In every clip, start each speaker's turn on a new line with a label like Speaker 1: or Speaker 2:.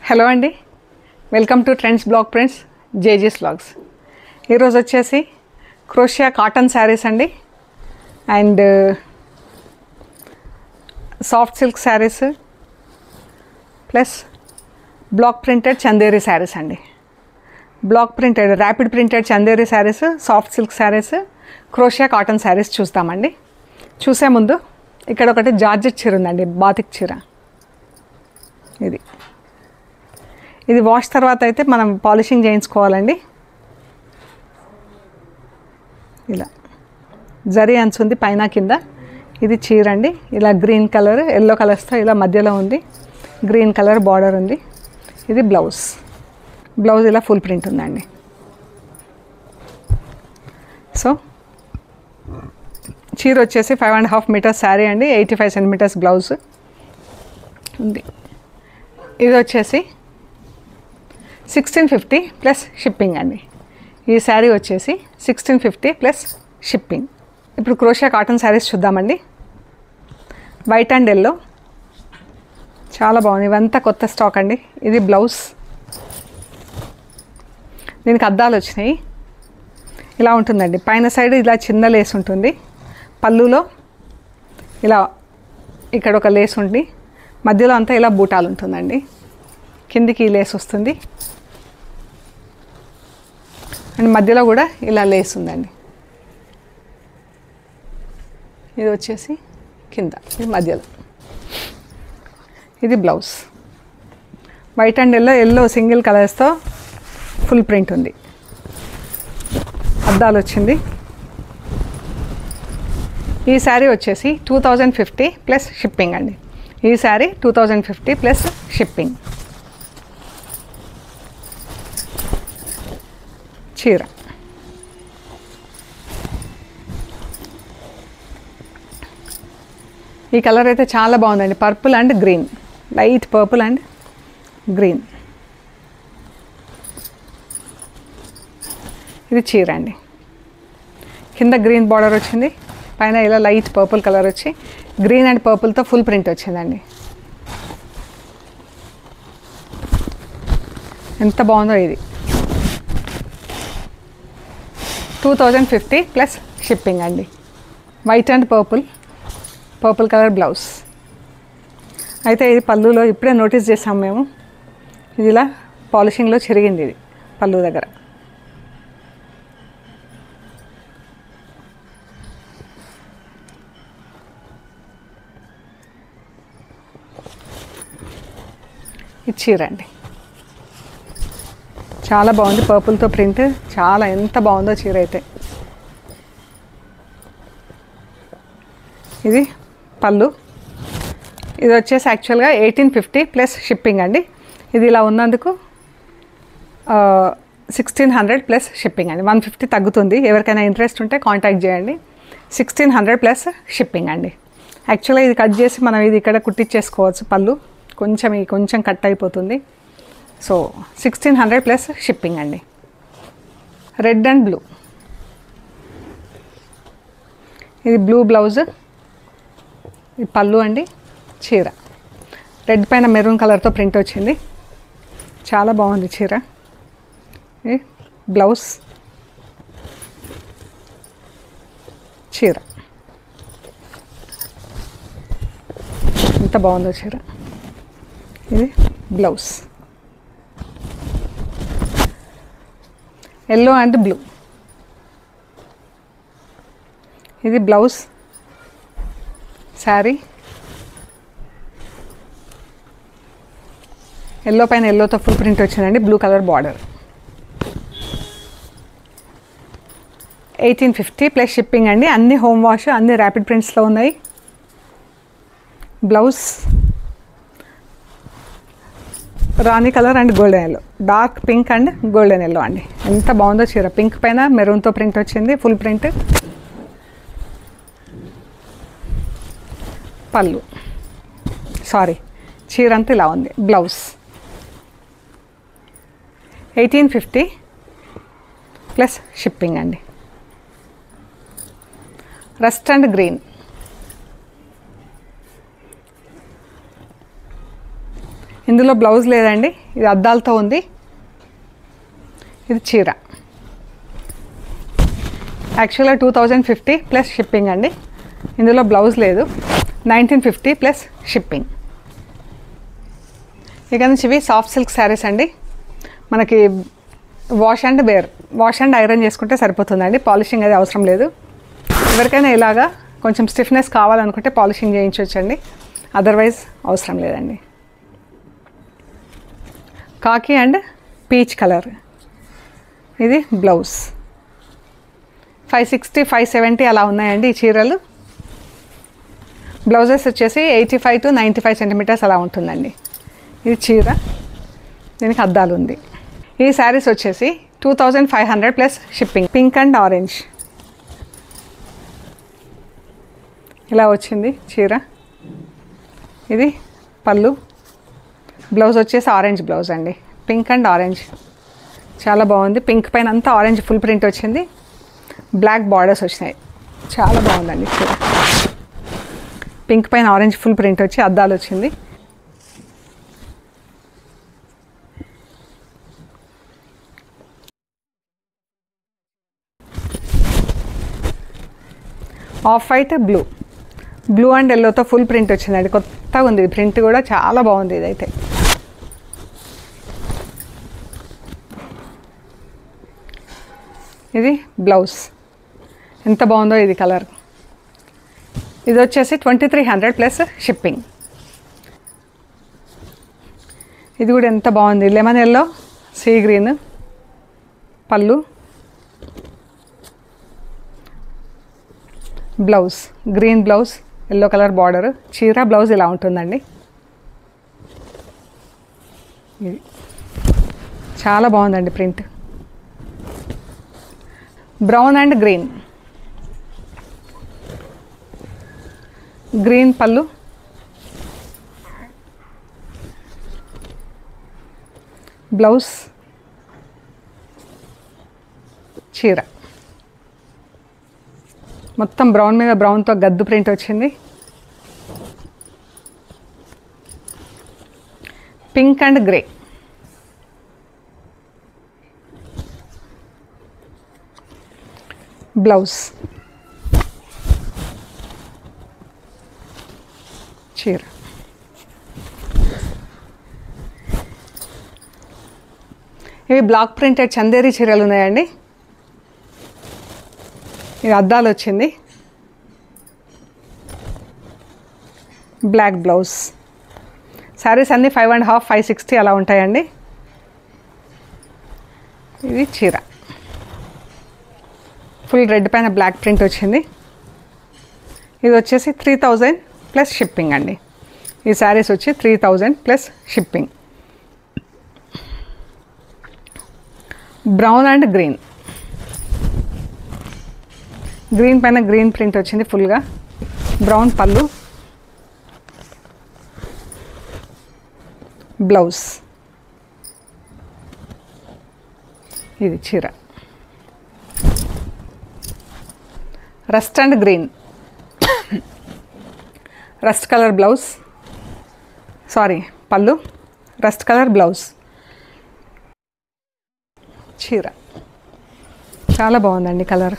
Speaker 1: hello అండి welcome to trends blog prints జేజీస్ blogs ఈరోజు వచ్చేసి క్రోషియా కాటన్ శారీస్ అండి and soft silk sarees plus block printed Chanderi sarees అండి block printed rapid printed Chanderi sarees soft silk sarees క్రోషియా కాటన్ శారీస్ చూస్తామండి చూసే ముందు ఇక్కడ ఒకటి జార్జెట్ చీర ఉందండి బాతిక్ చీర ఇది ఇది వాష్ తర్వాత అయితే మనం పాలిషింగ్ చేయించుకోవాలండి ఇలా జరీ అంచు ఉంది పైన కింద ఇది చీర అండి ఇలా గ్రీన్ కలర్ ఎల్లో కలర్స్తో ఇలా మధ్యలో ఉంది గ్రీన్ కలర్ బార్డర్ ఉంది ఇది బ్లౌజ్ బ్లౌజ్ ఇలా ఫుల్ ప్రింట్ ఉందండి సో చీర వచ్చేసి five and half metres saree అండి ఎయిటీ ఫైవ్ సెంటీమీటర్స్ బ్లౌజ్ ఉంది ఇది వచ్చేసి సిక్స్టీన్ ఫిఫ్టీ ప్లస్ షిప్పింగ్ అండి ఈ శారీ వచ్చేసి సిక్స్టీన్ ఫిఫ్టీ ప్లస్ షిప్పింగ్ ఇప్పుడు క్రోషియా కాటన్ శారీస్ చూద్దామండి వైట్ అండ్ ఎల్లో చాలా బాగుంది ఇవంతా కొత్త స్టాక్ అండి ఇది బ్లౌజ్ దీనికి అద్దాలు వచ్చినాయి ఇలా ఉంటుందండి పైన సైడ్ ఇలా చిన్న లేస్ ఉంటుంది పళ్ళులో ఇలా ఇక్కడ ఒక లేస్ ఉంది మధ్యలో అంతా ఇలా బూటాలు ఉంటుందండి కిందికి ఈ లేస్ వస్తుంది అండ్ మధ్యలో కూడా ఇలా లేస్ ఉందండి ఇది వచ్చేసి కింద ఇది మధ్యలో ఇది blouse white and yellow yellow single కలర్స్తో ఫుల్ ప్రింట్ ఉంది అద్దాలు వచ్చింది ఈ శారీ వచ్చేసి two thousand fifty plus shipping అండి ఈ saree two thousand fifty plus shipping చీర ఈ కలర్ అయితే చాలా బాగుందండి purple and green light purple and green ఇది చీర అండి కింద గ్రీన్ బార్డర్ వచ్చింది పైన ఇలా లైట్ పర్పుల్ కలర్ వచ్చి గ్రీన్ అండ్ పర్పుల్తో ఫుల్ ప్రింట్ వచ్చిందండి ఎంత బాగుందో ఇది two thousand fifty plus shipping అండి white and purple purple colour blouse అయితే ఇది పళ్ళులో ఇప్పుడే నోటీస్ చేసాం మేము ఇది ఇలా పాలిషింగ్లో చిరిగింది ఇది పళ్ళు దగ్గర ఇది చీర అండి చాలా బాగుంది పర్పుల్తో ప్రింట్ చాలా ఎంత బాగుందో చీర అయితే ఇది పళ్ళు ఇది వచ్చేసి యాక్చువల్గా ఎయిటీన్ ఫిఫ్టీ ప్లస్ షిప్పింగ్ అండి ఇది ఇలా ఉన్నందుకు సిక్స్టీన్ హండ్రెడ్ ప్లస్ షిప్పింగ్ అండి వన్ ఫిఫ్టీ తగ్గుతుంది ఎవరికైనా ఇంట్రెస్ట్ ఉంటే కాంటాక్ట్ చేయండి సిక్స్టీన్ హండ్రెడ్ ప్లస్ షిప్పింగ్ అండి యాక్చువల్గా ఇది కట్ చేసి మనం ఇది ఇక్కడ కుట్టించేసుకోవచ్చు పళ్ళు కొంచెం ఈ కొంచెం కట్ అయిపోతుంది so sixteen hundred plus shipping అండి రెడ్ అండ్ బ్లూ ఇది బ్లూ బ్లౌజ్ ఇది పళ్ళు అండి చీర రెడ్ పైన మెరూన్ కలర్తో ప్రింట్ వచ్చింది చాలా బాగుంది చీర ఇది బ్లౌజ్ చీర ఎంత బాగుందో చీర ఇది బ్లౌజ్ ఎల్లో అండ్ బ్లూ ఇది బ్లౌజ్ శారీ ఎల్లో పైన ఎల్లోతో ఫుల్ ప్రింట్ వచ్చిందండి blue colour border eighteen fifty plus shipping అండి అన్ని హోమ్ వాష్ అన్ని ర్యాపిడ్ ప్రింట్స్లో ఉన్నాయి బ్లౌజ్ రాణి colour and golden yellow dark pink and golden yellow అండి ఎంత బాగుందో చీర పింక్ పైన మెరూన్తో ప్రింట్ వచ్చింది ఫుల్ ప్రింట్ పళ్ళు సారీ చీర అంతా ఇలా ఉంది blouse eighteen fifty plus shipping అండి రస్ట్ అండ్ గ్రీన్ ఇందులో బ్లౌజ్ లేదండి ఇది అద్దాలతో ఉంది ఇది చీర యాక్చువల్గా two thousand fifty plus shipping అండి ఇందులో బ్లౌజ్ లేదు నైన్టీన్ ఫిఫ్టీ ప్లస్ షిప్పింగ్ ఇక నుంచి ఇవి సాఫ్ట్ సిల్క్ శారీస్ అండి మనకి వాష్ అండ్ బేర్ వాష్ అండ్ ఐరన్ చేసుకుంటే సరిపోతుందండి పాలిషింగ్ అది అవసరం లేదు ఎవరికైనా ఇలాగా కొంచెం స్టిఫ్నెస్ కావాలనుకుంటే పాలిషింగ్ చేయించవచ్చండి అదర్వైజ్ అవసరం లేదండి కాకి అండ్ పీచ్ కలర్ ఇది blouse five sixty five seventy అలా ఉన్నాయండి ఈ చీరలు బ్లౌజెస్ వచ్చేసి eighty five to ninety five centimetres అలా ఉంటుందండి ఇది చీర దీనికి అద్దాలు ఉంది ఈ శారీస్ వచ్చేసి two thousand five hundred plus shipping pink and orange ఇలా వచ్చింది చీర ఇది పళ్ళు బ్లౌజ్ వచ్చేసి ఆరెంజ్ బ్లౌజ్ అండి పింక్ అండ్ ఆరెంజ్ చాలా బాగుంది పింక్ పైన అంతా ఆరెంజ్ ఫుల్ ప్రింట్ వచ్చింది బ్లాక్ బార్డర్స్ వచ్చినాయి చాలా బాగుందండి చీర పింక్ పైన ఆరెంజ్ ఫుల్ ప్రింట్ వచ్చి అద్దాలు వచ్చింది off white blue blue and ఎల్లోతో ఫుల్ ప్రింట్ వచ్చిందండి కొత్తగా ఉంది ప్రింట్ కూడా చాలా బాగుంది ఇదైతే ఇది బ్లౌజ్ ఎంత బాగుందో ఇది కలర్ ఇది వచ్చేసి twenty three hundred plus shipping ఇది కూడా ఎంత బాగుంది లెమన్ ఎల్లో సీ గ్రీన్ పళ్ళు blouse green blouse yellow colour border చీర బ్లౌజ్ ఇలా ఉంటుందండి ఇది చాలా బాగుందండి print brown and green green పళ్ళు బ్లౌజ్ చీర మొత్తం బ్రౌన్ మీద బ్రౌన్తో గద్దు ప్రింట్ వచ్చింది పింక్ అండ్ గ్రే బ్లౌజ్ చీర ఇవి బ్లాక్ ప్రింటెడ్ చందేరి చీరలు ఉన్నాయండి ఇది అద్దాలు వచ్చింది బ్లాక్ బ్లౌజ్ శారీస్ అన్నీ five and half five sixty అలా ఉంటాయండి ఇది చీర ఫుల్ రెడ్ పైన బ్లాక్ ప్రింట్ వచ్చింది ఇది వచ్చేసి త్రీ థౌజండ్ ప్లస్ షిప్పింగ్ అండి ఈ శారీస్ వచ్చి three thousand plus shipping brown and green green పైన గ్రీన్ ప్రింట్ వచ్చింది ఫుల్గా బ్రౌన్ పళ్ళు బ్లౌజ్ ఇది చీర rust and green rust colour blouse saree పళ్ళు రస్ట్ కలర్ బ్లౌజ్ చీర చాలా బాగుందండి colour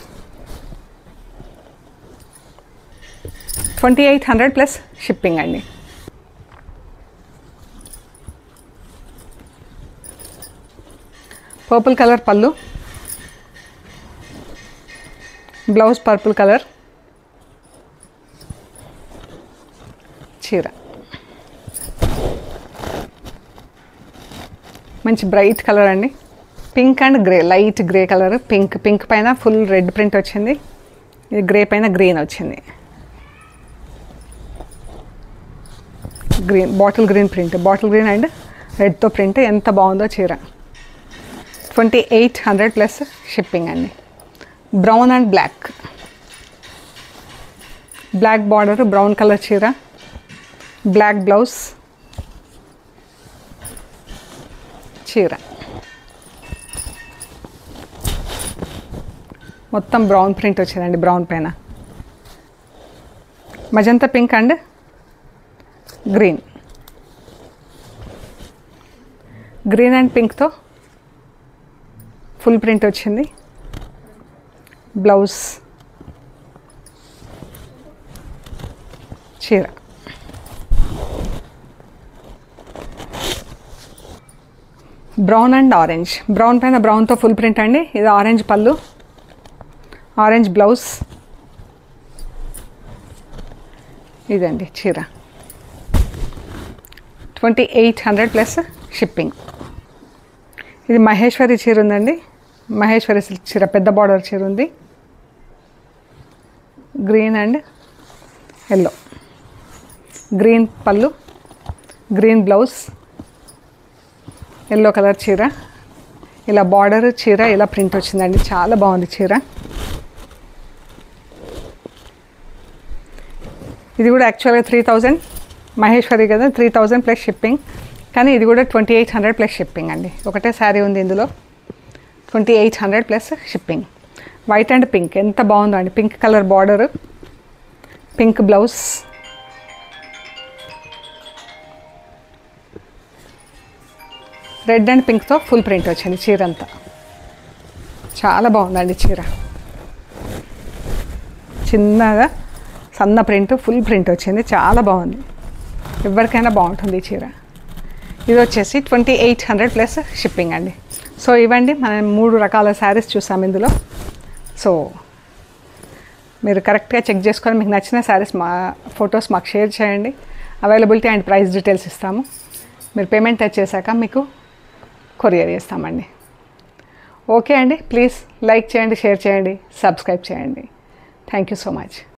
Speaker 1: twenty eight hundred plus shipping అండి పర్పుల్ కలర్ పళ్ళు బ్లౌజ్ పర్పుల్ కలర్ చీర మంచి బ్రైట్ కలర్ అండి pink and grey light grey colour pink pink పైన ఫుల్ రెడ్ ప్రింట్ వచ్చింది ఇది గ్రే పైన గ్రీన్ వచ్చింది green bottle green print bottle green and రెడ్తో ప్రింట్ ఎంత బాగుందో చీర twenty eight hundred plus shipping అండి brown and black black border brown colour చీర బ్లాక్ బ్లౌజ్ చీర మొత్తం బ్రౌన్ ప్రింట్ వచ్చిందండి బ్రౌన్ పైన magenta pink and green green and పింక్తో ఫుల్ ప్రింట్ వచ్చింది బ్లౌజ్ చీర బ్రౌన్ అండ్ ఆరెంజ్ బ్రౌన్ పైన బ్రౌన్తో ఫుల్ ప్రింట్ అండి ఇది ఆరెంజ్ పళ్ళు ఆరెంజ్ బ్లౌజ్ ఇదండి చీర twenty eight hundred plus shipping ఇది మహేశ్వరి చీర ఉందండి మహేశ్వరి సిల్క్ చీర పెద్ద బార్డర్ చీర ఉంది గ్రీన్ అండ్ ఎల్లో గ్రీన్ పళ్ళు గ్రీన్ బ్లౌజ్ ఎల్లో కలర్ చీర ఇలా బార్డర్ చీర ఇలా ప్రింట్ వచ్చిందండి చాలా బాగుంది చీర ఇది కూడా యాక్చువల్గా త్రీ థౌజండ్ మహేశ్వరి కదా త్రీ థౌజండ్ ప్లస్ షిప్పింగ్ కానీ ఇది కూడా twenty eight hundred plus shipping అండి ఒకటే శారీ ఉంది ఇందులో twenty eight hundred plus shipping white and pink ఎంత బాగుందో అండి pink colour border pink blouse red and పింక్తో ఫుల్ ప్రింట్ వచ్చింది చీర అంతా చాలా బాగుందండి చీర చిన్నగా సన్న ప్రింట్ ఫుల్ ప్రింట్ వచ్చింది చాలా బాగుంది ఎవరికైనా బాగుంటుంది ఈ చీర ఇది వచ్చేసి twenty eight hundred plus shipping అండి సో ఇవ్వండి మనం మూడు రకాల శారీస్ చూసాం ఇందులో సో మీరు కరెక్ట్గా చెక్ చేసుకొని మీకు నచ్చిన శారీస్ మా ఫొటోస్ మాకు షేర్ చేయండి అవైలబిలిటీ అండ్ ప్రైస్ డీటెయిల్స్ ఇస్తాము మీరు పేమెంట్ వచ్చేసాక మీకు కొరియర్ చేస్తామండి ఓకే అండి ప్లీజ్ లైక్ చేయండి షేర్ చేయండి సబ్స్క్రైబ్ చేయండి థ్యాంక్ యూ సో మచ్